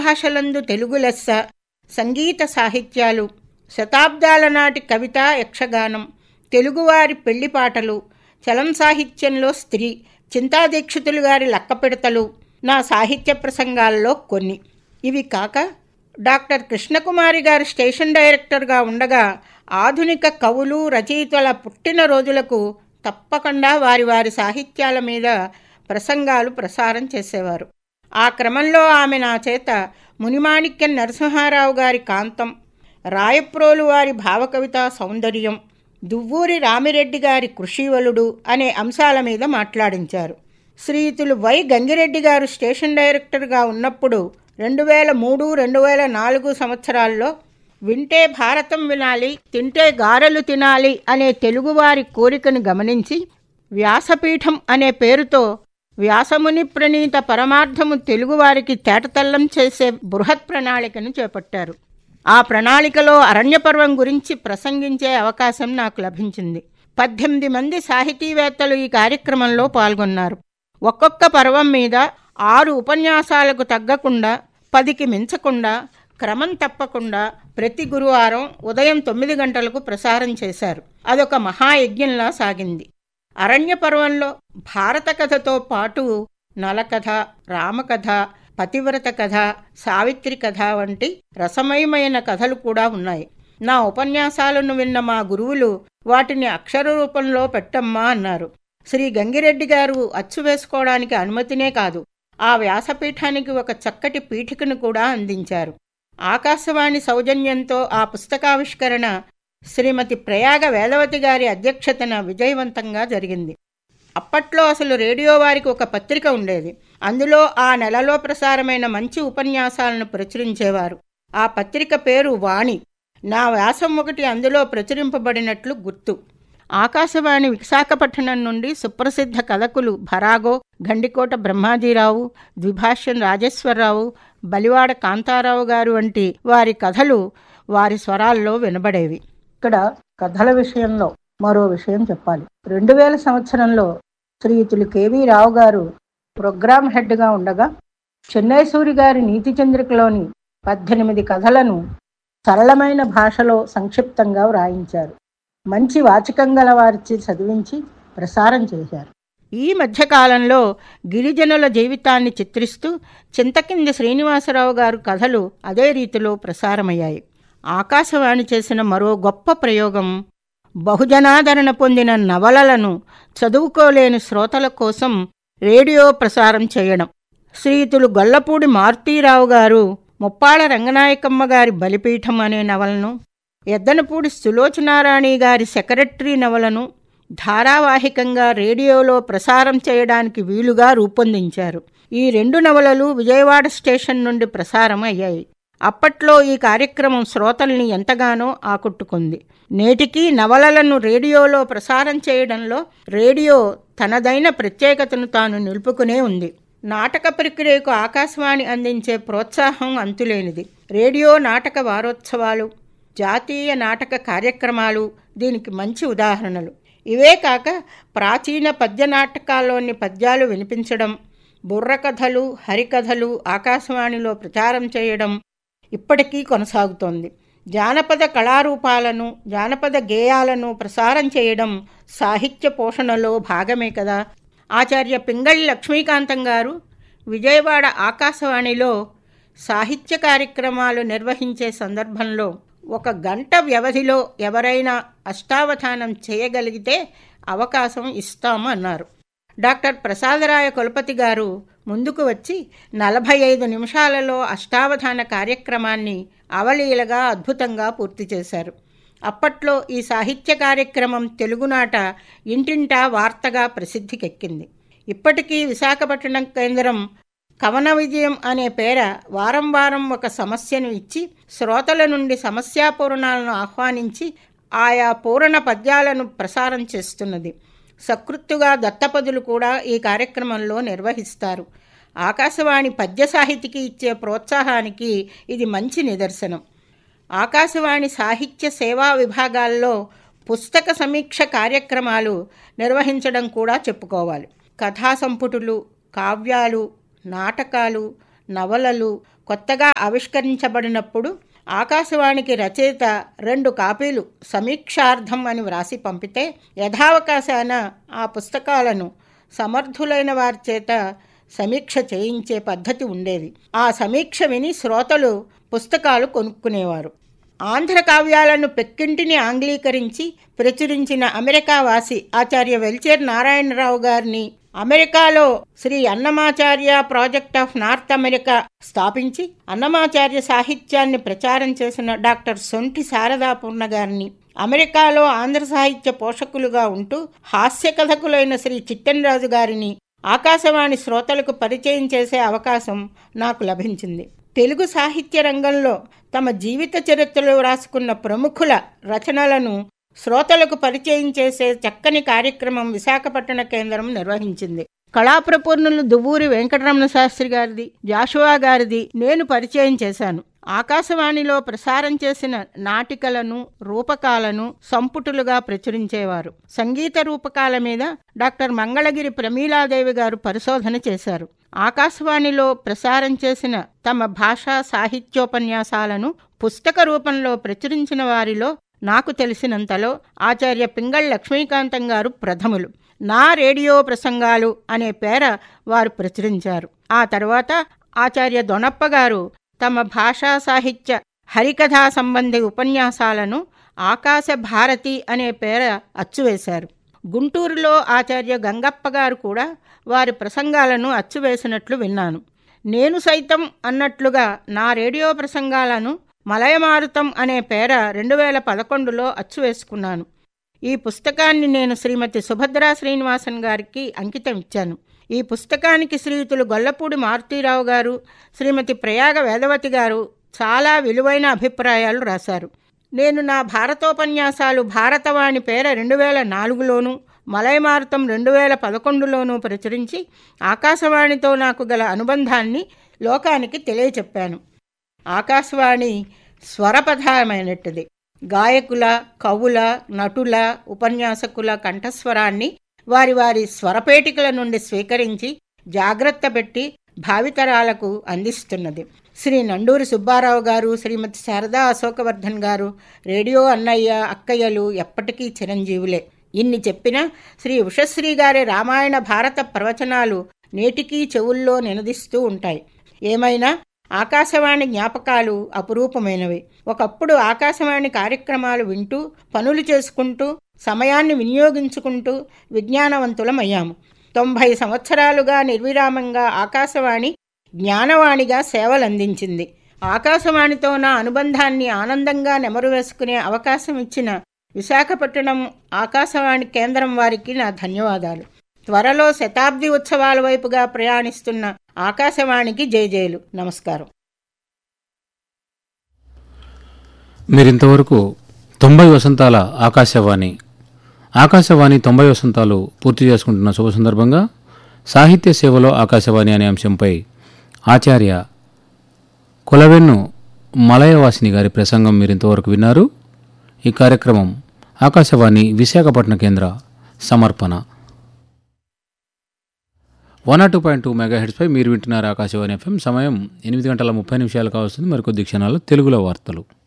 భాషలందు తెలుగు లెస్స సంగీత సాహిత్యాలు శతాబ్దాల నాటి కవిత యక్షగానం తెలుగువారి పెళ్లి పాటలు చలం సాహిత్యంలో స్త్రీ చింతాదీక్షితులు గారి లక్కపెడతలు నా సాహిత్య ప్రసంగాల్లో కొన్ని ఇవి కాక డాక్టర్ కృష్ణకుమారి గారు స్టేషన్ డైరెక్టర్గా ఉండగా ఆధునిక కవులు రచయితల పుట్టినరోజులకు తప్పకుండా వారి వారి సాహిత్యాల మీద ప్రసంగాలు ప్రసారం చేసేవారు ఆ క్రమంలో ఆమె నా చేత మునిమాణిక్యం నరసింహారావు గారి కాంతం రాయప్రోలు వారి భావకవిత సౌందర్యం దువ్వూరి రామిరెడ్డి గారి కృషివలుడు అనే అంశాల మీద మాట్లాడించారు శ్రీయుతులు వై గంగిరెడ్డి గారు స్టేషన్ డైరెక్టర్గా ఉన్నప్పుడు రెండు వేల మూడు రెండు వేల నాలుగు సంవత్సరాల్లో వింటే భారతం వినాలి తింటే గారెలు తినాలి అనే తెలుగువారి కోరికను గమనించి వ్యాసపీఠం అనే పేరుతో వ్యాసముని ప్రణీత పరమార్థము తెలుగువారికి తేటతల్లం చేసే బృహత్ ప్రణాళికను చేపట్టారు ఆ ప్రణాళికలో అరణ్యపర్వం గురించి ప్రసంగించే అవకాశం నాకు లభించింది పద్దెనిమిది మంది సాహితీవేత్తలు ఈ కార్యక్రమంలో పాల్గొన్నారు ఒక్కొక్క పర్వం మీద ఆరు ఉపన్యాసాలకు తగ్గకుండా పదికి మించకుండా క్రమం తప్పకుండా ప్రతి గురువారం ఉదయం తొమ్మిది గంటలకు ప్రసారం చేశారు అదొక మహాయజ్ఞంలా సాగింది అరణ్య పర్వంలో భారత కథతో పాటు నలకథ రామకథ పతివ్రత కథ సావిత్రి కథ వంటి రసమయమైన కథలు కూడా ఉన్నాయి నా ఉపన్యాసాలను విన్న మా గురువులు వాటిని అక్షర రూపంలో పెట్టమ్మా అన్నారు శ్రీ గంగిరెడ్డి గారు అచ్చు వేసుకోవడానికి అనుమతినే కాదు ఆ వ్యాసపీఠానికి ఒక చక్కటి పీఠికను కూడా అందించారు ఆకాశవాణి సౌజన్యంతో ఆ పుస్తకావిష్కరణ శ్రీమతి ప్రయాగ వేదవతి గారి అధ్యక్షతన విజయవంతంగా జరిగింది అప్పట్లో అసలు రేడియో వారికి ఒక పత్రిక ఉండేది అందులో ఆ నెలలో ప్రసారమైన మంచి ఉపన్యాసాలను ప్రచురించేవారు ఆ పత్రిక పేరు వాణి నా వ్యాసం ఒకటి అందులో ప్రచురింపబడినట్లు గుర్తు ఆకాశవాణి విశాఖపట్నం నుండి సుప్రసిద్ధ కథకులు భరాగో గండికోట బ్రహ్మాజీరావు ద్విభాష్యం రాజేశ్వరరావు బలివాడ కాంతారావు గారు వంటి వారి కథలు వారి స్వరాల్లో వినబడేవి ఇక్కడ కథల విషయంలో మరో విషయం చెప్పాలి రెండు వేల సంవత్సరంలో శ్రీయుతులు కేవీ రావు గారు ప్రోగ్రామ్ హెడ్గా ఉండగా చెన్నై సూరి గారి నీతి చంద్రికలోని పద్దెనిమిది కథలను సరళమైన భాషలో సంక్షిప్తంగా వ్రాయించారు మంచి వాచకం గల వారిచి చదివించి ప్రసారం చేశారు ఈ మధ్యకాలంలో గిరిజనుల జీవితాన్ని చిత్రిస్తూ చింతకింది శ్రీనివాసరావు గారు కథలు అదే రీతిలో ప్రసారమయ్యాయి ఆకాశవాణి చేసిన మరో గొప్ప ప్రయోగం బహుజనాదరణ పొందిన నవలలను చదువుకోలేని శ్రోతల కోసం రేడియో ప్రసారం చేయడం శ్రీయుతులు గొల్లపూడి మారుతీరావు గారు ముప్పాళ రంగనాయకమ్మ గారి బలిపీఠం అనే నవలను ఎద్దనపూడి సులోచనారాణి గారి సెక్రటరీ నవలను ధారావాహికంగా రేడియోలో ప్రసారం చేయడానికి వీలుగా రూపొందించారు ఈ రెండు నవలలు విజయవాడ స్టేషన్ నుండి ప్రసారం అయ్యాయి అప్పట్లో ఈ కార్యక్రమం శ్రోతల్ని ఎంతగానో ఆకట్టుకుంది నేటికీ నవలలను రేడియోలో ప్రసారం చేయడంలో రేడియో తనదైన ప్రత్యేకతను తాను నిలుపుకునే ఉంది నాటక ప్రక్రియకు ఆకాశవాణి అందించే ప్రోత్సాహం అంతులేనిది రేడియో నాటక వారోత్సవాలు జాతీయ నాటక కార్యక్రమాలు దీనికి మంచి ఉదాహరణలు ఇవే కాక ప్రాచీన పద్య నాటకాల్లోని పద్యాలు వినిపించడం బుర్రకథలు హరికథలు ఆకాశవాణిలో ప్రచారం చేయడం ఇప్పటికీ కొనసాగుతోంది జానపద కళారూపాలను జానపద గేయాలను ప్రసారం చేయడం సాహిత్య పోషణలో భాగమే కదా ఆచార్య పింగళి లక్ష్మీకాంతం గారు విజయవాడ ఆకాశవాణిలో సాహిత్య కార్యక్రమాలు నిర్వహించే సందర్భంలో ఒక గంట వ్యవధిలో ఎవరైనా అష్టావధానం చేయగలిగితే అవకాశం ఇస్తాము అన్నారు డాక్టర్ ప్రసాదరాయ కులపతి గారు ముందుకు వచ్చి నలభై ఐదు నిమిషాలలో అష్టావధాన కార్యక్రమాన్ని అవలీలగా అద్భుతంగా పూర్తి చేశారు అప్పట్లో ఈ సాహిత్య కార్యక్రమం తెలుగునాట ఇంటింటా వార్తగా ప్రసిద్ధికెక్కింది ఇప్పటికీ విశాఖపట్నం కేంద్రం కవన విజయం అనే పేర వారం వారం ఒక సమస్యను ఇచ్చి శ్రోతల నుండి సమస్యాపూరణాలను ఆహ్వానించి ఆయా పూరణ పద్యాలను ప్రసారం చేస్తున్నది సకృత్తుగా దత్తపదులు కూడా ఈ కార్యక్రమంలో నిర్వహిస్తారు ఆకాశవాణి పద్య సాహితికి ఇచ్చే ప్రోత్సాహానికి ఇది మంచి నిదర్శనం ఆకాశవాణి సాహిత్య సేవా విభాగాల్లో పుస్తక సమీక్ష కార్యక్రమాలు నిర్వహించడం కూడా చెప్పుకోవాలి కథా సంపుటులు కావ్యాలు నాటకాలు నవలలు కొత్తగా ఆవిష్కరించబడినప్పుడు ఆకాశవాణికి రచయిత రెండు కాపీలు సమీక్షార్థం అని వ్రాసి పంపితే యథావకాశాన ఆ పుస్తకాలను సమర్థులైన వారి చేత సమీక్ష చేయించే పద్ధతి ఉండేది ఆ సమీక్ష విని శ్రోతలు పుస్తకాలు కొనుక్కునేవారు ఆంధ్ర కావ్యాలను పెక్కింటిని ఆంగ్లీకరించి ప్రచురించిన అమెరికా వాసి ఆచార్య వెల్చేర్ నారాయణరావు గారిని అమెరికాలో Shri Annamacharya project of North America స్థాపించి అన్నమాచార్య సాహిత్యాన్ని ప్రచారం చేసిన డాక్టర్ సొంటి శారదాపూర్ణ గారిని అమెరికాలో ఆంధ్ర సాహిత్య పోషకులుగా ఉంటూ హాస్య కథకులైన శ్రీ చిట్టెనరాజు గారిని ఆకాశవాణి శ్రోతలకు పరిచయం చేసే అవకాశం నాకు లభించింది తెలుగు సాహిత్య రంగంలో తమ జీవిత చరిత్రలో రాసుకున్న ప్రముఖుల రచనలను శ్రోతలకు పరిచయం చేసే చక్కని కార్యక్రమం విశాఖపట్టణ కేంద్రం నిర్వహించింది కళాప్రపూర్ణులు దువ్వూరి వెంకటరమణ శాస్త్రి గారిది జాషువా గారిది నేను పరిచయం చేశాను ఆకాశవాణిలో ప్రసారం చేసిన నాటికలను రూపకాలను సంపుటులుగా ప్రచురించేవారు సంగీత రూపకాల మీద డాక్టర్ మంగళగిరి ప్రమీలాదేవి గారు పరిశోధన చేశారు ఆకాశవాణిలో ప్రసారం చేసిన తమ భాషా సాహిత్యోపన్యాసాలను పుస్తక రూపంలో ప్రచురించిన వారిలో నాకు తెలిసినంతలో ఆచార్య పింగళ్ లక్ష్మీకాంతం గారు ప్రథములు నా రేడియో ప్రసంగాలు అనే పేర వారు ప్రచురించారు ఆ తర్వాత ఆచార్య దొనప్ప గారు తమ భాషా సాహిత్య హరికథా సంబంధి ఉపన్యాసాలను ఆకాశ భారతి అనే పేర అచ్చువేశారు గుంటూరులో ఆచార్య గంగప్ప గారు కూడా వారి ప్రసంగాలను అచ్చువేసినట్లు విన్నాను నేను సైతం అన్నట్లుగా నా రేడియో ప్రసంగాలను మలయమారుతం అనే పేర రెండు వేల పదకొండులో అచ్చువేసుకున్నాను ఈ పుస్తకాన్ని నేను శ్రీమతి సుభద్రా శ్రీనివాసన్ గారికి అంకితం ఇచ్చాను ఈ పుస్తకానికి శ్రీయుతులు గొల్లపూడి మారుతీరావు గారు శ్రీమతి ప్రయాగ వేదవతి గారు చాలా విలువైన అభిప్రాయాలు రాశారు నేను నా భారతోపన్యాసాలు భారతవాణి పేర రెండు వేల నాలుగులోను మలయమారుతం రెండు వేల పదకొండులోనూ ప్రచురించి ఆకాశవాణితో నాకు గల అనుబంధాన్ని లోకానికి తెలియచెప్పాను ఆకాశవాణి స్వరపథమైనట్టుది గాయకుల కవుల నటుల ఉపన్యాసకుల కంఠస్వరాన్ని వారి వారి స్వరపేటికల నుండి స్వీకరించి జాగ్రత్త పెట్టి భావితరాలకు అందిస్తున్నది శ్రీ నండూరి సుబ్బారావు గారు శ్రీమతి శారదా అశోకవర్ధన్ గారు రేడియో అన్నయ్య అక్కయ్యలు ఎప్పటికీ చిరంజీవులే ఇన్ని చెప్పినా శ్రీ ఉషశ్రీ గారి రామాయణ భారత ప్రవచనాలు నేటికీ చెవుల్లో నినదిస్తూ ఉంటాయి ఏమైనా ఆకాశవాణి జ్ఞాపకాలు అపురూపమైనవి ఒకప్పుడు ఆకాశవాణి కార్యక్రమాలు వింటూ పనులు చేసుకుంటూ సమయాన్ని వినియోగించుకుంటూ విజ్ఞానవంతులమయ్యాము తొంభై సంవత్సరాలుగా నిర్విరామంగా ఆకాశవాణి జ్ఞానవాణిగా సేవలందించింది ఆకాశవాణితో నా అనుబంధాన్ని ఆనందంగా నెమరు వేసుకునే అవకాశం ఇచ్చిన విశాఖపట్నం ఆకాశవాణి కేంద్రం వారికి నా ధన్యవాదాలు త్వరలో శతాబ్ది ఉత్సవాల వైపుగా ప్రయాణిస్తున్న ఆకాశవాణికి జయజయలు నమస్కారం మీరింతవరకు తొంభై వసంతాల ఆకాశవాణి ఆకాశవాణి తొంభై వసంతాలు పూర్తి చేసుకుంటున్న శుభ సందర్భంగా సాహిత్య సేవలో ఆకాశవాణి అనే అంశంపై ఆచార్య కులవెన్ను మలయవాసిని గారి ప్రసంగం మీరింతవరకు విన్నారు ఈ కార్యక్రమం ఆకాశవాణి విశాఖపట్నం కేంద్ర సమర్పణ one or two point two mega హెడ్స్పై మీరు వింటున్నారు ఆకాశవాణి ఎఫ్ఎం సమయం ఎనిమిది గంటల ముప్పై నిమిషాలు కావస్తుంది మరికొద్ది క్షణాల్లో తెలుగులో వార్తలు